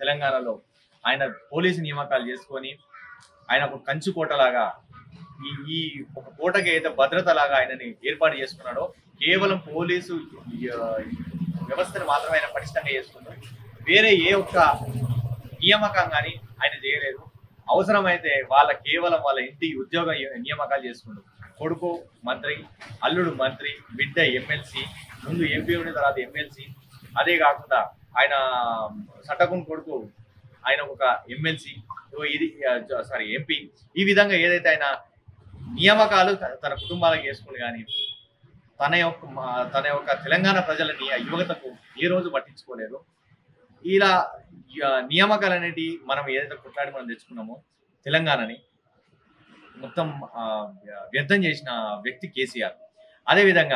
తెలంగాణలో ఆయన పోలీసు నియామకాలు చేసుకొని ఆయన ఒక కంచు కోటలాగా ఈ ఈ ఒక కోటకి అయితే భద్రత లాగా ఆయనని ఏర్పాటు చేసుకున్నాడో కేవలం పోలీసు ఆ, వ్యవస్థను మాత్రమే ఆయన పటిష్టంగా చేసుకున్నాడు వేరే ఏ ఒక్క నియామకం కానీ ఆయన చేయలేదు అవసరమైతే వాళ్ళ కేవలం వాళ్ళ ఇంటి ఉద్యోగ నియామకాలు చేసుకున్నాడు కొడుకు మంత్రి అల్లుడు మంత్రి బిడ్డ ఎమ్మెల్సీ ముందు ఎంపీ ఉన్న తర్వాత ఎమ్మెల్సీ అదే కాకుండా ఆయన సటకున్ కొడుకు ఆయన ఒక ఎమ్మెల్సీ ఇది సారీ ఎంపీ ఈ విధంగా ఏదైతే ఆయన నియామకాలు త- తన కుటుంబాలకు చేసుకుని కానీ తన యొక్క మా- తన యొక్క తెలంగాణ ప్రజలని ఆ యువతకు ఏ రోజు పట్టించుకోలేదు ఇలా య- నియామకాలు అనేటివి మనం ఏదైతే కొట్లాడి మనం తెచ్చుకున్నామో తెలంగాణని మొత్తం ఆ, వ్యర్థం చేసిన వ్యక్తి కేసీఆర్ అదేవిధంగా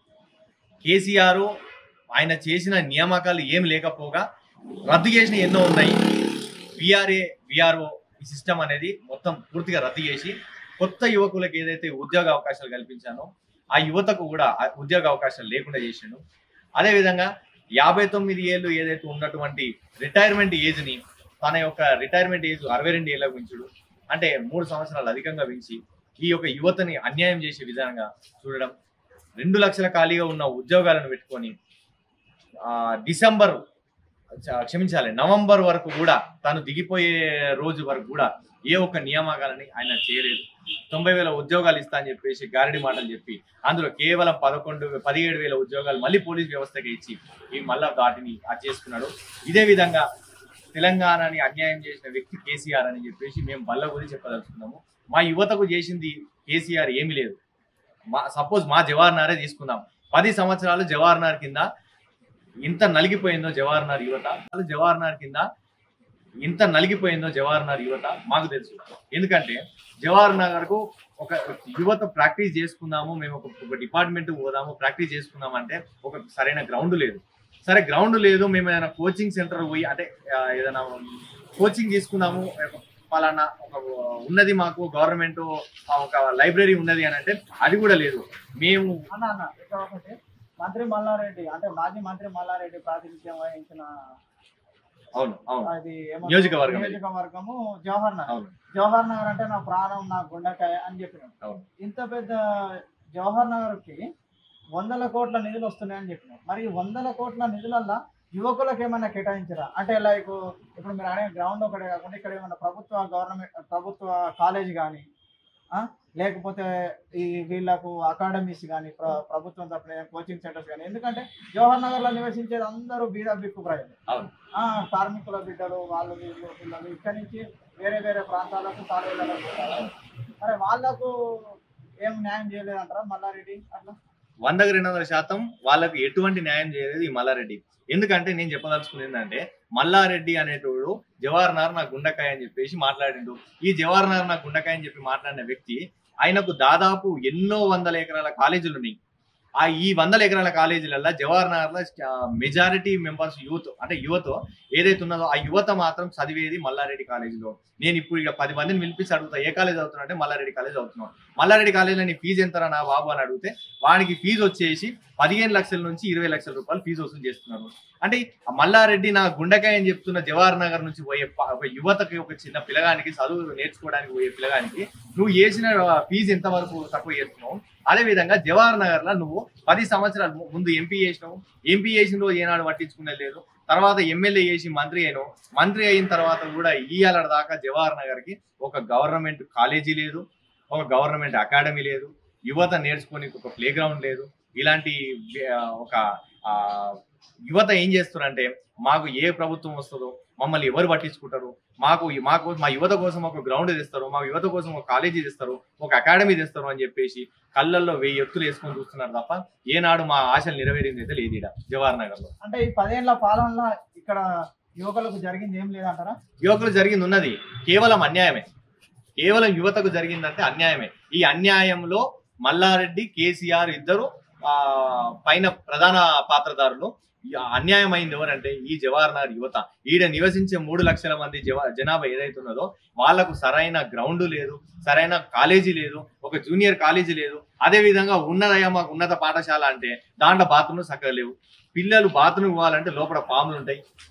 కేసీఆర్ ఆయన చేసిన నియామకాలు ఏం లేకపోగా రద్దు చేసిన ఎన్నో ఉన్నాయి విఆర్ఏ విఆర్ఓ ఈ సిస్టమ్ అనేది మొత్తం పూర్తిగా రద్దు చేసి కొత్త యువకులకు ఏదైతే ఉద్యోగ అవకాశాలు కల్పించానో ఆ యువతకు కూడా ఆ ఉద్యోగ అవకాశాలు లేకుండా చేసిండు అదేవిధంగా యాభై తొమ్మిది ఏళ్ళు ఏదైతే ఉన్నటువంటి రిటైర్మెంట్ ఏజ్ని తన యొక్క రిటైర్మెంట్ ఏజ్ అరవై రెండు ఏళ్ళకు పెంచుడు అంటే మూడు సంవత్సరాలు అధికంగా పెంచి ఈ యొక్క యువతని అన్యాయం చేసే విధంగా చూడడం రెండు లక్షల ఖాళీగా ఉన్న ఉద్యోగాలను పెట్టుకొని ఆ, డిసెంబర్ చ- క్షమించాలి నవంబర్ వరకు కూడా తను దిగిపోయే రోజు వరకు కూడా ఏ ఒక్క నియామకాలని ఆయన చేయలేదు తొంభై వేల ఉద్యోగాలు ఇస్తా అని చెప్పేసి గారడి మాటలు చెప్పి అందులో కేవలం పదకొండు పదిహేడు వేల ఉద్యోగాలు మళ్ళీ పోలీస్ వ్యవస్థకి ఇచ్చి ఈ మళ్ళా వాటిని అది చేసుకున్నాడు ఇదే విధంగా తెలంగాణని అన్యాయం చేసిన వ్యక్తి కేసీఆర్ అని చెప్పేసి మేము బల్ల గురించి చెప్పదలుచుకున్నాము మా యువతకు చేసింది కేసీఆర్ ఏమీ లేదు మా సపోజ్ మా జవహర్నారే తీసుకుందాం పది సంవత్సరాలు జవహర్నార్ కింద ఇంత నలిగిపోయిందో జవహర్నార్ యువత అసలు జవహర్నార్ కింద ఇంత నలిగిపోయిందో జవహర్నార్ యువత మాకు తెలుసు ఎందుకంటే జవహర్ నగర్ కు ఒక యువత ప్రాక్టీస్ చేసుకుందాము మేము ఒక ఒక డిపార్ట్మెంట్ పోదాము ప్రాక్టీస్ చేసుకుందాం అంటే ఒక సరైన గ్రౌండ్ లేదు సరే గ్రౌండ్ లేదు మేము ఏదైనా కోచింగ్ సెంటర్ పోయి అంటే ఆ, ఏదైనా కోచింగ్ తీసుకుందాము పలానా ఒక ఉన్నది మాకు గవర్నమెంట్ ఒక లైబ్రరీ ఉన్నది అని అంటే అది కూడా లేదు మేము అన్న అన్న ఇక్కడ ఒకటి మంత్రి మల్లారెడ్డి అంటే మాజీ మంత్రి మల్లారెడ్డి ప్రాతినిధ్యం వహించిన అవును అవును అది ఏమంటారు? నియోజకవర్గం ఇది. నియోజకవర్గము జవహర్ నగర్ అవును జవహర్ నగర్ అంటే నా ప్రాణం నా గుండెకాయ అని చెప్పినాడు అవును. ఇంత పెద్ద జవహర్ నగర్ కి వందల కోట్ల నిధులు వస్తున్నాయని చెప్పినాడు మరి ఈ వందల కోట్ల నిధులల్లా యువకులకు ఏమైనా కేటాయించరా అంటే లైక్ ఇప్పుడు మీరు అడిగిన గ్రౌండ్ ఒకటే కాకుండా ఇక్కడ ఏమైనా ప్రభుత్వ గవర్నమెంట్ ప్రభుత్వ కాలేజ్ కానీ లేకపోతే ఈ వీళ్ళకు అకాడమీస్ కానీ ప్రభుత్వం తరపున కోచింగ్ సెంటర్స్ కానీ ఎందుకంటే జవహర్ నగర్ లో నివసించేది అందరూ బీద బిక్కు ప్రజలు అవును. ఆ, కార్మికుల బిడ్డలు వాళ్ళు వీళ్ళు పిల్లలు ఇక్కడి నుంచి వేరే వేరే ప్రాంతాలకు కాలేజీలకు పోతారు మరి వాళ్ళకు ఏం న్యాయం చేయలేదంటారా మల్లారెడ్డి అట్లా వందకు రెండు వందల శాతం వాళ్ళకు ఎటువంటి న్యాయం చేయలేదు ఈ మల్లారెడ్డి ఎందుకంటే నేను చెప్పదలుచుకున్నది ఏంటంటే మల్లారెడ్డి అనేటోడు జవహర్లాల్ నా గుండకాయ అని చెప్పేసి మాట్లాడిండు ఈ జవహర్లాల్ నా గుండకాయ అని చెప్పి మాట్లాడిన వ్యక్తి ఆయనకు దాదాపు ఎన్నో వందల ఎకరాల కాలేజీలు ఉన్నాయి ఆ ఈ వందల ఎకరాల కాలేజీలలో జవహర్ నగర్ లో మెజారిటీ మెంబర్స్ యూత్ అంటే యువత ఏదైతే ఉన్నదో ఆ యువత మాత్రం చదివేది మల్లారెడ్డి కాలేజీలో నేను ఇప్పుడు ఇక పది మందిని పిలిపించి అడుగుతా ఏ కాలేజ్ అవుతున్నా అంటే మల్లారెడ్డి కాలేజ్ అవుతున్నాను మల్లారెడ్డి కాలేజీలో నీ ఫీజు ఎంతరా నా బాబు అని అడిగితే వానికి ఫీజు వచ్చేసి పదిహేను లక్షల నుంచి ఇరవై లక్షల రూపాయలు ఫీజు వసూలు చేస్తున్నారు అంటే ఆ మల్లారెడ్డి నా గుండెకాయ అని చెప్తున్న జవహర్ నగర్ నుంచి పోయే ప- ఒక యువతకి ఒక చిన్న పిల్లగానికి చదువు నేర్చుకోవడానికి పోయే పిల్లగానికి నువ్వు చేసిన ఫీజు ఎంత వరకు తక్కువ చేస్తున్నావు అదే విధంగా జవహర్ నగర్ లో నువ్వు పది సంవత్సరాల ము- ముందు ఎంపీ చేసినావు ఎంపీ చేసిన రోజు ఏనాడు పట్టించుకునేది లేదు తర్వాత ఎమ్మెల్యే చేసి మంత్రి అయినావు మంత్రి అయిన తర్వాత కూడా ఇయ్యాల దాకా జవహర్ నగర్ కి ఒక గవర్నమెంట్ కాలేజీ లేదు ఒక గవర్నమెంట్ అకాడమీ లేదు యువత నేర్చుకోనికి ఒక ప్లే గ్రౌండ్ లేదు ఇలాంటి ఆ, ఒక ఆ, యువత ఏం చేస్తున్నారంటే మాకు ఏ ప్రభుత్వం వస్తుందో మమ్మల్ని ఎవరు పట్టించుకుంటారు మాకు మాకు మా యువత కోసం ఒక గ్రౌండ్ తెస్తారు మా యువత కోసం ఒక కాలేజీ తెస్తారు ఒక అకాడమీ తెస్తారు అని చెప్పేసి కళ్ళల్లో వెయ్యి ఎత్తులు వేసుకొని చూస్తున్నారు తప్ప ఏనాడు మా ఆశలు నెరవేరింది అయితే లేదు ఈడ జవహర్ నగర్ లో అంటే ఈ పదేళ్ల పాలనలో ఇక్కడ యువకులకు జరిగింది ఏం లేదంటారా యువకులు జరిగింది ఉన్నది కేవలం అన్యాయమే కేవలం యువతకు జరిగిందంటే అన్యాయమే ఈ అన్యాయంలో మల్లారెడ్డి కేసీఆర్ ఇద్దరు ఆ పైన ప్రధాన పాత్రధారులు ఈ అన్యాయం అయింది ఎవరంటే ఈ జవహర్ నగర్ యువత ఈడ నివసించే మూడు లక్షల మంది జవా జనాభా ఏదైతే ఉన్నదో వాళ్లకు సరైన గ్రౌండ్ లేదు సరైన కాలేజీ లేదు ఒక జూనియర్ కాలేజీ లేదు అదే విధంగా ఉన్నదయ్యా మాకు ఉన్నత పాఠశాల అంటే దాంట్లో బాత్రూమ్లు చక్కగా లేవు పిల్లలు బాత్రూమ్ పోవాలంటే లోపల పాములు ఉంటాయి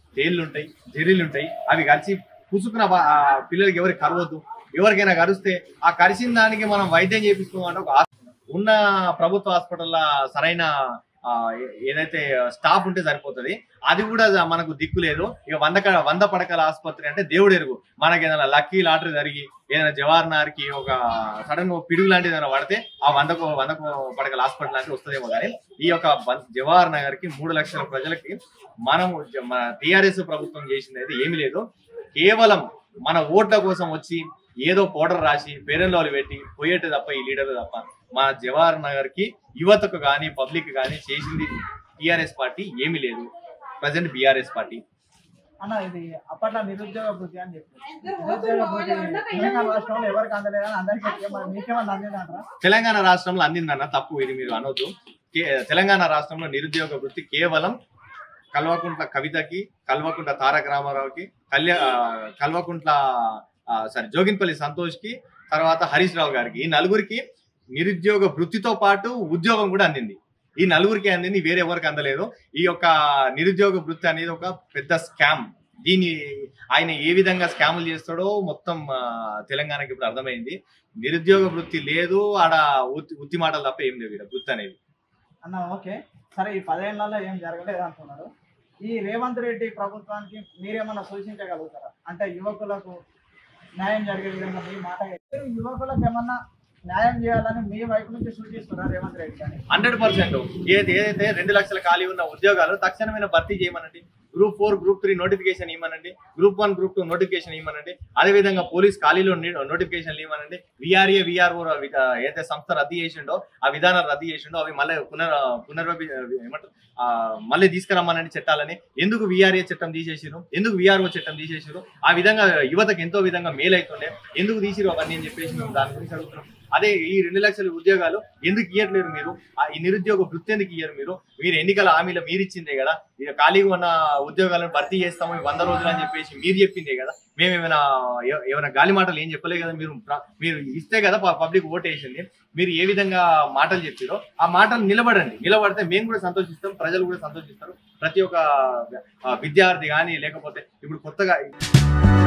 తేళ్ళు ఉంటాయి జెర్రీలు ఉంటాయి అవి కలిసి పుసుకున్న బా- ఆ పిల్లలకి ఎవరికి కరవద్దు ఎవరికైనా కరిస్తే ఆ కరిసిన దానికి మనం వైద్యం చేపిస్తామంటే ఒక హాస్- ఉన్న ప్రభుత్వ హాస్పిటల్లో సరైన ఆ, ఏ- ఏదైతే స్టాఫ్ ఉంటే సరిపోతుంది అది కూడా మనకు దిక్కు లేదు ఇక వంద క- వంద పడకల ఆసుపత్రి అంటే దేవుడు ఎరుగు మనకి ఏదైనా లక్కీ లాటరీ జరిగి ఏదైనా జవాహర్ నగర్కి ఒక సడన్ పిడుగు లాంటిది ఏదైనా పడితే ఆ వందకు వందకు పడకల హాస్పిటల్ లాంటివి వస్తుందేమో కానీ ఈ యొక్క బం- జవహర్ నగర్ కి మూడు లక్షల ప్రజలకి మనము జ- మన టిఆర్ఎస్ ప్రభుత్వం చేసింది అయితే ఏమీ లేదు కేవలం మన ఓట్ల కోసం వచ్చి ఏదో పౌడర్ రాసి పేరెంట్లో పెట్టి పోయేటి తప్ప ఈ లీడర్ తప్ప మన జవహర్ నగర్ కి యువతకు కానీ పబ్లిక్ కానీ చేసింది టిఆర్ఎస్ పార్టీ ఏమీ లేదు ప్రజెంట్ బీఆర్ఎస్ పార్టీ అన్న ఇది అప్పట్లో నిరుద్యోగ వృత్తి అని చెప్పి నిరుద్యోగ వృత్తి తెలంగాణ రాష్ట్రంలో ఎవరికి అందలేదని అందరికీ ఏమ- మీకేమన్నా అందిందంటారా తెలంగాణ రాష్ట్రంలో అందిందన్న తప్పు ఇది మీరు అనొద్దు కే- తెలంగాణ రాష్ట్రంలో నిరుద్యోగ వృత్తి కేవలం కల్వకుంట్ల కవితకి కల్వకుంట్ల తారక రామారావుకి కళ్యా ఆ, కల్వకుంట్ల సారీ జోగిన్పల్లి సంతోష్కి తర్వాత హరీష్ రావు గారికి ఈ నలుగురికి నిరుద్యోగ వృత్తితో పాటు ఉద్యోగం కూడా అందింది ఈ నలుగురికి అందింది వేరే ఎవరికి అందలేదు ఈ యొక్క నిరుద్యోగ వృత్తి అనేది ఒక పెద్ద స్కామ్ దీన్ని ఆయన ఏ విధంగా స్కాములు చేస్తాడో మొత్తం ఆ, తెలంగాణకి ఇప్పుడు అర్థమైంది నిరుద్యోగ వృత్తి లేదు ఆడ ఉత్తి ఉత్తి మాటలు తప్ప ఏం లేవు ఈడ వృత్తి అనేది అన్న ఓకే సరే ఈ పదేళ్లలో ఏం జరగలేదు అంటున్నారు ఈ రేవంత్ రెడ్డి ప్రభుత్వానికి మీరేమన్నా సూచించగలుగుతారా అంటే యువకులకు న్యాయం జరిగే విధంగా మీ మాట మీరు యువకులకు ఏమన్నా న్యాయం చేయాలని మీ వైపు నుంచి సూచిస్తున్నారు రేవంత్ రెడ్డి గారు హండ్రెడ్ పర్సెంట్ ఏది ఏదైతే రెండు లక్షల ఖాళీ ఉన్న ఉద్యోగాలు తక్షణమైన భర్తీ చేయమనండి group four group three notification ఇవ్వమనండి group one group two notification ఇవ్వమనండి అదేవిధంగా పోలీస్ ఖాళీలో నోటిఫికేషన్ ఇవ్వమనండి విఆర్ఏ విఆర్ఓ ఏదైతే సంస్థ రద్దు చేసిండో ఆ విధానం రద్దు చేసిండో అవి మళ్ళీ పునర్ పునర్వపి ఏమంటారు ఆ, మళ్ళీ తీసుకురమ్మనండి చట్టాలని ఎందుకు విఆర్ఏ చట్టం తీసేసిరు ఎందుకు విఆర్ఓ చట్టం తీసేసిరు ఆ విధంగా యువతకు ఎంతో విధంగా మేలు అవుతుండే ఎందుకు తీసిరు అవన్నీ అని చెప్పేసి మేము దాని గురించి అడుగుతున్నాం అదే ఈ రెండు లక్షల ఉద్యోగాలు ఎందుకు ఇవ్వట్లేరు మీరు ఆ ఈ నిరుద్యోగ వృత్తి ఎందుకు ఇయ్యరు మీరు మీరు ఎన్నికల హామీలో మీరు ఇచ్చిందే కదా ఇక ఖాళీగా ఉన్న ఉద్యోగాలను భర్తీ చేస్తాము ఈ వంద రోజులు అని చెప్పేసి మీరు చెప్పిందే కదా మేము ఏమైనా ఏ- ఏమైనా గాలి మాటలు ఏం చెప్పలే కదా మీరు ప్ర- మీరు ఇస్తే కదా పబ్లిక్ ఓట్ వేసింది మీరు ఏ విధంగా మాటలు చెప్పారో ఆ మాటలు నిలబడండి నిలబడితే మేము కూడా సంతోషిస్తాం ప్రజలు కూడా సంతోషిస్తారు ప్రతి ఒక్క ఆ, విద్యార్థి కానీ లేకపోతే ఇప్పుడు కొత్తగా